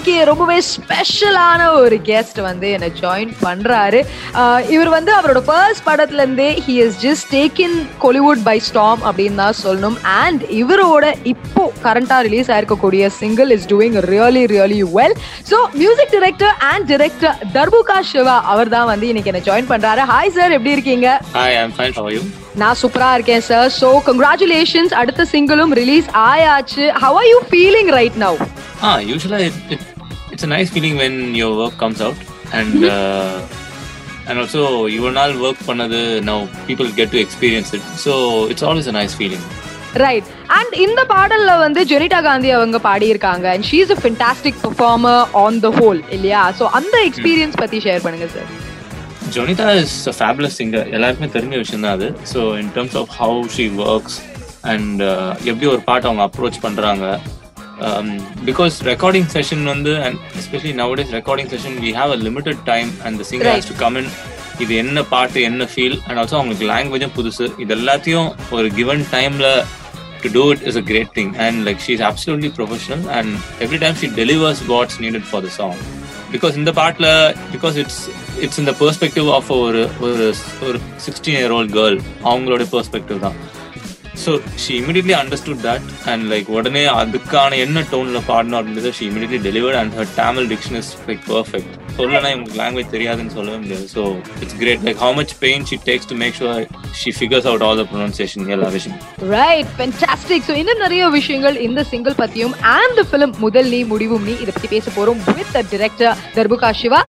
இன்னைக்கு ரொம்பவே ஸ்பெஷலான ஒரு கெஸ்ட் வந்து என்னை ஜாயின் பண்றாரு ஆஹ் இவர் வந்து அவரோட ஃபர்ஸ்ட் படத்துல இருந்தே he is just taking Kollywood by storm அப்படின்னு தான் சொல்லணும் அண்ட் இவரோட இப்போ கரண்டா ரிலீஸ் ஆயிருக்கக்கூடிய single is doing really really well so music director and director Darbuka Siva அவர் தான் வந்து இன்னைக்கு என்ன ஜாயின் பண்றாரு ஹாய் சார் எப்படி இருக்கீங்க Hi, I'm fine. How are you? நான் சூப்பரா இருக்கேன் சார் ஸோ கங்க்ராச்சுலேஷன்ஸ் அடுத்த சிங்கிளும் ரிலீஸ் ஆயாச்சு how are you feeling right now Ah, usually it, it, it's a nice feeling when your work comes out, and uh, and also your நாள் work பண்ணது now people get to experience it. So it's always a nice feeling. Right and இந்த பாடல்ல வந்து ஜெனிடா காந்தி அவங்க பாடியிருக்காங்க and she is a fantastic performer on the whole இல்லையா so அந்த experience பத்தி ஷேர் பண்ணுங்க sir Jonita is a fabulous singer. எல்லாருக்குமே தெரிஞ்ச விஷயம் தான் அது so in terms of how she works and எப்படி ஒரு பாட்டு அவங்க அப்ரோச் பண்ணுறாங்க பிகாஸ் ரெக்கார்டிங் செஷன் வந்து and especially nowadays recording session we have a limited time and the singer has to come in இது என்ன பாட்டு என்ன ஃபீல் அண்ட் ஆல்சோ அவங்களுக்கு லாங்குவேஜும் புதுசு இது எல்லாத்தையும் ஒரு கிவன் டைம்ல to do it is a great thing and like she is absolutely professional and every time she delivers what's needed for the song because இந்த பாட்டில் பிகாஸ் இட்ஸ் இட்ஸ் இந்த perspective of ஒரு ஒரு ஒரு சிக்ஸ்டீன் இயர் ஓல்ட் கேர்ள் அவங்களோட perspective தான் so she immediately understood that and like உடனே அதுக்கான என்ன டோனில் பாடணும் அப்படின்றத she immediately delivered and her Tamil diction is like perfect சொல்லனா இவங்களுக்கு லாங்குவேஜ் தெரியாதுன்னு சொல்லவே முடியாது so it's great like how much pain she takes to make sure she figures out all the pronunciation எல்லா விஷயம் ரைட் ஃபென்டாஸ்டிக் ஸோ இன்னும் நிறைய விஷயங்கள் இந்த சிங்கிள் பத்தியும் அண்ட் ஃபிலிம் முதல் நீ முடிவும் நீ இதை பத்தி பேச போறோம் வித் டிரெக்டர் தர்புகா சிவா